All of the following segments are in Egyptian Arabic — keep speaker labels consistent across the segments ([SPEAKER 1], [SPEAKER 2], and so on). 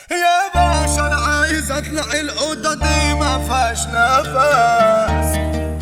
[SPEAKER 1] يا باشا انا عايز اطلع الاوضه دي ما فيهاش نفس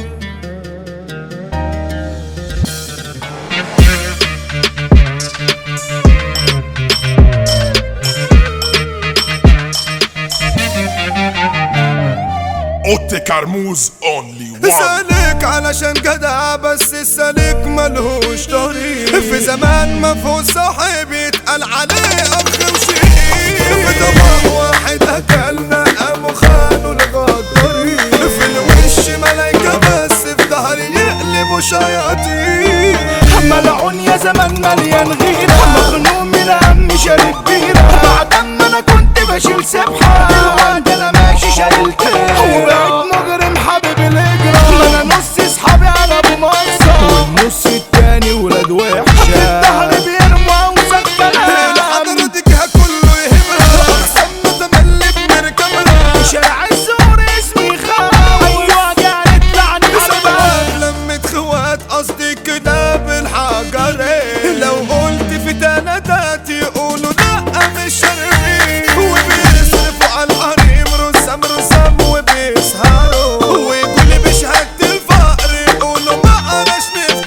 [SPEAKER 2] اوتي كرموز اونلي وان
[SPEAKER 1] سالك علشان جدع بس السالك ملهوش طريق في زمان ما فوق صاحب يتقال عليه اخ وشقيق في طبق واحد اكلنا قاموا خانوا الغدارين في الوش ملايكة بس في ظهري يقلبوا شياطين
[SPEAKER 3] ملعون يا زمان مليان غيرة مخنوق من هم شارب بيرة بعد ما انا كنت بشيل سبحة دلوقتي انا ماشي شايل كيرة وبقيت مجرم حابب الهجرة ما انا نص اصحابي على ابو مصر والنص التاني ولاد وحشة الظهر بيرمى وسط كلام
[SPEAKER 1] حضرتك كله يهمها احسن متملي بنركبها
[SPEAKER 3] شارع الزور اسمي خاوي ايوه جانت لعني
[SPEAKER 1] سبب لمة خوات قصدي كده بالحجر لو قلت في تنادات يقولوا لا مش شرقي وبيصرفوا على الحريم رسام رسام وبيسهروا ويقولي بشهادة الفقر يقولوا ما قراش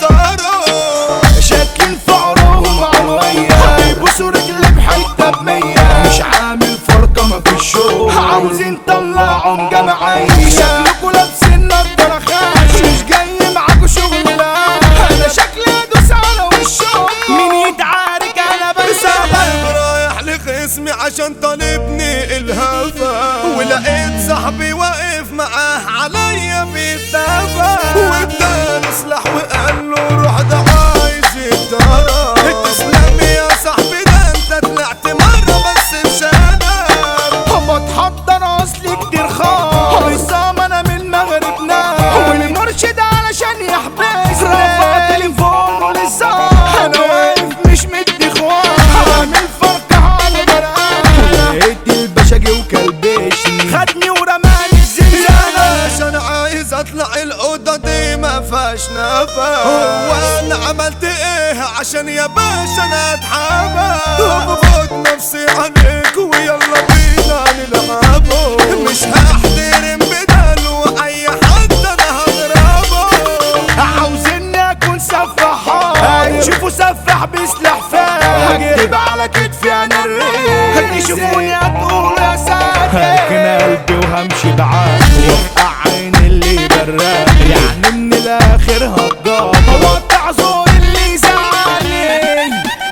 [SPEAKER 1] نفطروا
[SPEAKER 3] شاكين في عروهم عروية بيبوسوا رجلي بحتة بمية مش عامل فرقة ما في الشو عاوزين طلعهم جماعية شكلكوا لابسين نضارة خاش مش جاي معاكوا شغل لا انا شكلي ادوس على وشهم مين يتعارك انا برسالة
[SPEAKER 1] رايح لخصمي عشان طالبني الهفا ولقيت صاحبي واقف معاه عليا بيتدافع واداني سلاح وقال له روح ده عايز يتدرب تسلم يا صاحبي ده انت طلعت مرة بس بشنب
[SPEAKER 3] هما اتحضر اصلي كتير خالص عصام انا من المغرب نام والمرشد علشان يحبسني رفع تليفونه للزار انا واقف مش مدي اخوان عامل فرقة على برقان لقيت الباشا جه وكلبشني خدني ورماني الزنزانة
[SPEAKER 1] عشان عايز اطلع الاوضه دي ما فيهاش نفس هو انا عملت ايه عشان يا باشا انا اتحبس بفوت نفسي عليك ويلا بينا نلعبه مش هحترم بدل واي حد انا هضربه
[SPEAKER 3] عاوزني اكون سفاح شوفوا سفاح بسلاح فاح هكتب على كتفي انا الريح يشوفوني هتقول يا ساتر هركن قلبي وهمشي بعافية وفقع عين اللي براق يعني من الاخر هتجاب وقطع زور اللي يزعلني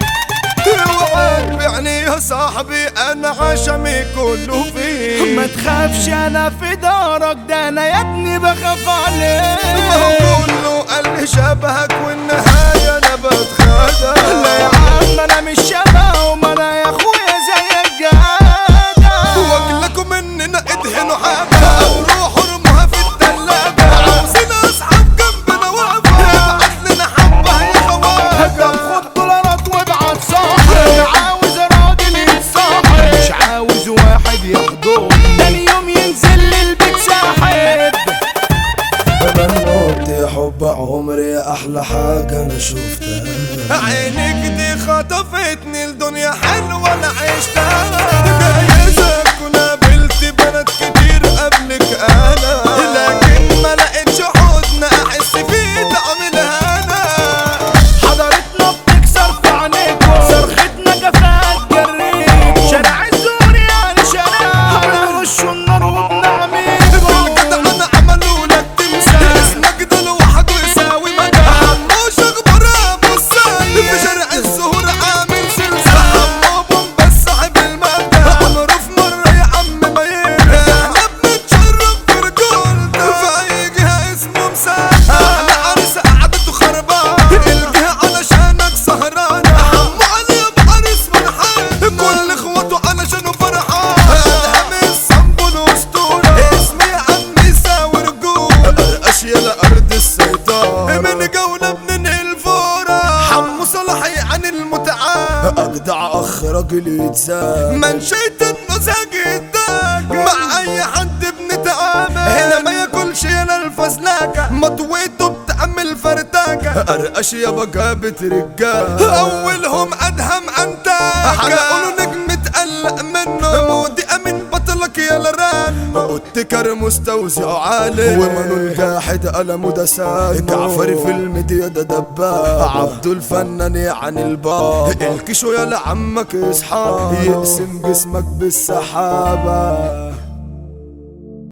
[SPEAKER 1] اوعى تبيعني يا صاحبي انا عشمي كله فيه
[SPEAKER 3] ما تخافش انا في دارك ده انا يا ابني بخاف
[SPEAKER 1] ما هو
[SPEAKER 3] عليك
[SPEAKER 1] كله قال لي شبهك والنهايه انا بتخدع
[SPEAKER 3] لا يا عم انا مش شبهه ما انا يا اخويا زيك جدع
[SPEAKER 1] واكلكم مننا ادهنوا حاجة او روحوا ارموها في التلاجة عاوزين اصحاب جنبنا واقفة ابعت لنا حبة يا خواجة
[SPEAKER 3] طب خد دولارات وابعت صاحب عاوز راجل يتصاحب مش عاوز واحد يحضن تاني يوم ينزل لي البيت ساحب
[SPEAKER 4] بنوت حب عمري احلى حاجه انا شفتها
[SPEAKER 1] عينك دي خطفتني الدنيا حلوة انا عشتها جايزك كنا قابلت بنات كتير قبلك انا لكن ما لقيتش حضن احس فيه طعم الهنا
[SPEAKER 3] حضرتنا بتكسر في عينيكوا صرختنا كفاءة جريكوا شارع الزور يعني شارع هنرشوا النار وبنعميكوا
[SPEAKER 1] الجدع انا عملوا لك تمثال اسمك ده لوحده يساوي مجال حموش اخبار ابو السيد في شارع الزهور عامل سلسله حمو بس صاحب المجال عمره في مره يا عم ما يرجع احنا بنتشرف برجولته في اي جهه اسمه مساعد احنا عرس قعدته خربان الجهه علشانك سهرانه حمو علي ابو عرس فرحان كل اخواته علشانه فرحان ادهم الصنبل اسطوره اسمي عمي ساور جول اشياء لارض السيطره من جوله بننهي الفوره حمو صلاحي عن المتعال
[SPEAKER 4] اجدع اخ راجل يتساب
[SPEAKER 1] منشيت النزاج الداك مع اي حد بنتعامل هنا ما ياكلش انا الفزلاكه مطويته بتعمل فرتاكه ارقش يا بجابة رجال اولهم ادهم انتاكه هنقولوا نجم تقلق منه مودي والتكر مستوزع عالي ومنو الجاحد قلمه ده ساد جعفري في الميديا ده دباب عبدو الفنان يعني الباب الكشو يا لعمك اصحاب يقسم جسمك بالسحابة